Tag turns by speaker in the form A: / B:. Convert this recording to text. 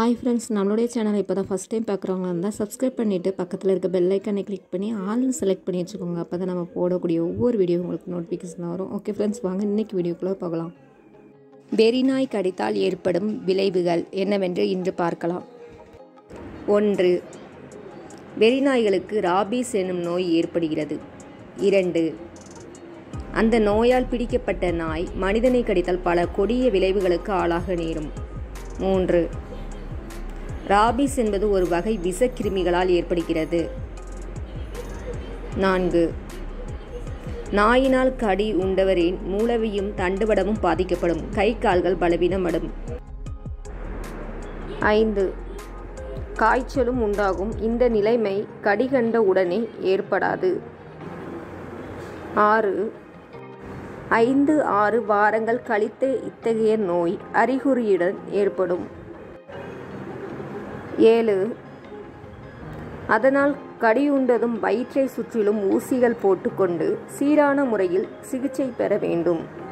A: hi friends நம்மளுடைய சேனலை இப்போ தான் ஃபஸ்ட் டைம் பார்க்குறவங்களா இருந்தால் சப்ஸ்கிரைப் பண்ணிவிட்டு பக்கத்தில் இருக்க பெல் ஐக்கனை கிளிக் பண்ணி ஆல்னு செலக்ட் பண்ணி வச்சுக்கோங்க அப்போ தான் நம்ம போடக்கூடிய ஒவ்வொரு வீடியோ உங்களுக்கு நோட்டிஃபிகேஷன் வரும் ஓகே ஃப்ரெண்ட்ஸ் வாங்க இன்றைக்கி வீடியோக்குள்ளே போகலாம் வெறிநாய் கடித்தால் ஏற்படும் விளைவுகள் என்னவென்று இன்று பார்க்கலாம் ஒன்று வெறிநாய்களுக்கு ராபீஸ் எனும் நோய் ஏற்படுகிறது இரண்டு அந்த நோயால் பிடிக்கப்பட்ட நாய் மனிதனை கடித்தால் பல கொடிய விளைவுகளுக்கு ஆளாக நேரும் மூன்று ராபிஸ் என்பது ஒரு வகை விஷக்கிருமிகளால் ஏற்படுகிறது நான்கு நாயினால் கடி உண்டவரின் மூளவியும் தண்டுவடமும் பாதிக்கப்படும் கை கால்கள் பலவீனப்படும் ஐந்து காய்ச்சலும் உண்டாகும் இந்த நிலைமை கடிகண்ட உடனே ஏற்படாது ஆறு ஐந்து ஆறு வாரங்கள் கழித்து இத்தகைய நோய் அறிகுறியுடன் ஏற்படும் ஏழு அதனால் கடியுண்டதும் வயிற்றை சுற்றிலும் ஊசிகள் போட்டுக்கொண்டு சீரான முறையில் சிகிச்சை பெற வேண்டும்